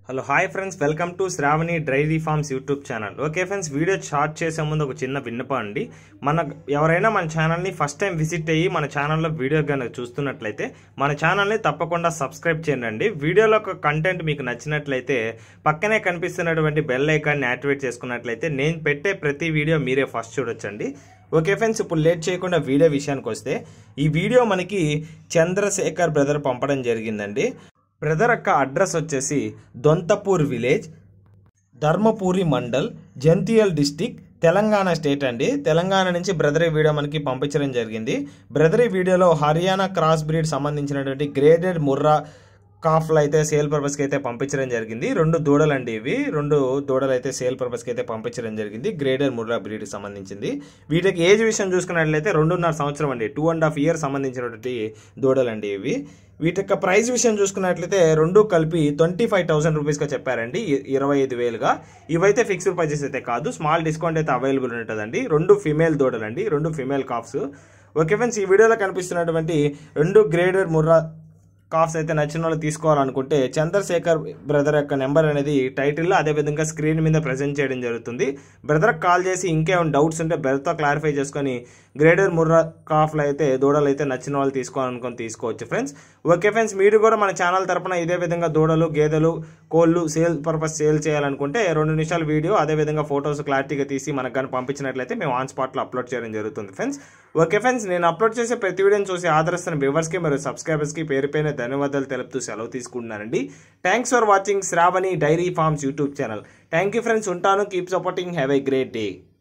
hello hi friends welcome to Shravani dairy farms YouTube channel okay friends video start చేసే ముందు ఒక చిన్న విన్నపం అండి మన ఎవరైనా మన ఛానల్ని ఫస్ట్ టైం విజిట్ అయ్యి మన ఛానల్లో వీడియో కనుక చూస్తున్నట్లయితే మన ఛానల్ని తప్పకుండా సబ్స్క్రైబ్ చేయండి వీడియోలో ఒక కంటెంట్ మీకు నచ్చినట్లయితే పక్కనే కనిపిస్తున్నటువంటి బెల్ ఐకాన్ని యాక్టివేట్ చేసుకున్నట్లయితే నేను పెట్టే ప్రతి వీడియో మీరే ఫస్ట్ చూడొచ్చండి ఓకే ఫ్రెండ్స్ ఇప్పుడు లేట్ చేయకుండా వీడియో విషయానికి వస్తే ఈ వీడియో మనకి చంద్రశేఖర్ బ్రదర్ పంపడం జరిగిందండి బ్రదర్ యొక్క అడ్రస్ వచ్చేసి Dontapur village Dharmapuri mandal Jagtial district Telangana state అండి తెలంగాణ నుంచి బ్రదర్ ఈ వీడియో మనకి పంపించడం జరిగింది బ్రదర్ ఈ వీడియోలో హర్యానా క్రాస్ బ్రీడ్ సంబంధించినటువంటి గ్రేడెడ్ ముర్రా కాఫ్లు అయితే సేల్ పర్పస్కి అయితే పంపించడం జరిగింది రెండు దూడలు అండి ఇవి రెండు దూడలు అయితే సేల్ పర్పస్కి అయితే పంపించడం జరిగింది గ్రేడెడ్ ముర్రా బ్రీడ్కి సంబంధించింది వీటికి ఏజ్ విషయం చూసుకున్నట్లయితే రెండున్నర సంవత్సరం అండి టూ అండ్ హాఫ్ ఇయర్ సంబంధించినటువంటి దూడలు అండి ఇవి వీటి యొక్క ప్రైస్ విషయం చూసుకున్నట్లయితే రెండు కలిపి ట్వంటీ ఫైవ్ థౌసండ్ రూపీస్గా చెప్పారండి ఇ- ఇరవై ఐదు వేలుగా ఇవైతే ఫిక్స్డ్ ప్రైజెస్ అయితే కాదు స్మాల్ డిస్కౌంట్ అయితే అవైలబుల్ ఉంటుందండి రెండు ఫిమేల్ దూడలండి రెండు ఫిమేల్ కాఫ్స్ ఓకే ఫ్రెండ్స్ ఈ వీడియోలో కనిపిస్తున్నటువంటి రెండు గ్రేడెడ్ ముర్రా కాఫ్స్ అయితే నచ్చిన వాళ్ళు తీసుకోవాలనుకుంటే చంద్రశేఖర్ బ్రదర్ యొక్క నెంబర్ అనేది టైటిల్లో అదేవిధంగా స్క్రీన్ మీద ప్రజెంట్ చేయడం జరుగుతుంది బ్రదర్కి కాల్ చేసి ఇంకేమైనా డౌట్స్ ఉంటే బ్రదర్తో క్లారిఫై చేసుకొని గ్రేడర్ ముర్రా కాఫ్లు అయితే దూడలు అయితే నచ్చిన వాళ్ళు తీసుకోవాలనుకొని తీసుకోవచ్చు ఫ్రెండ్స్ ఓకే ఫ్రెండ్స్ మీరు కూడా మన ఛానల్ తరపున ఇదే విధంగా దూడలు గేదెలు కోళ్ళు సేల్ పర్పస్ సేల్ చేయాలనుకుంటే రెండు నిమిషాల వీడియో అదేవిధంగా ఫొటోస్ క్లారిటీగా తీసి మనకు కానీ పంపించినట్లయితే మేము ఆన్ స్పాట్లో అప్లోడ్ చేయడం జరుగుతుంది ఫ్రెండ్స్ ఓకే ఫ్రెండ్స్ నేను అప్లోడ్ చేసే ప్రతి వీడియోని చూసి ఆదరిస్తున్న వ్యూవర్స్కి మరియు సబ్స్క్రైబర్స్కి పేరు పైన ధన్యవాదాలు తెలుపుతూ సెలవు తీసుకుంటున్నానండి thanks for watching Shravani dairy farms YouTube channel thank you friends ఉంటాను keep supporting have a great day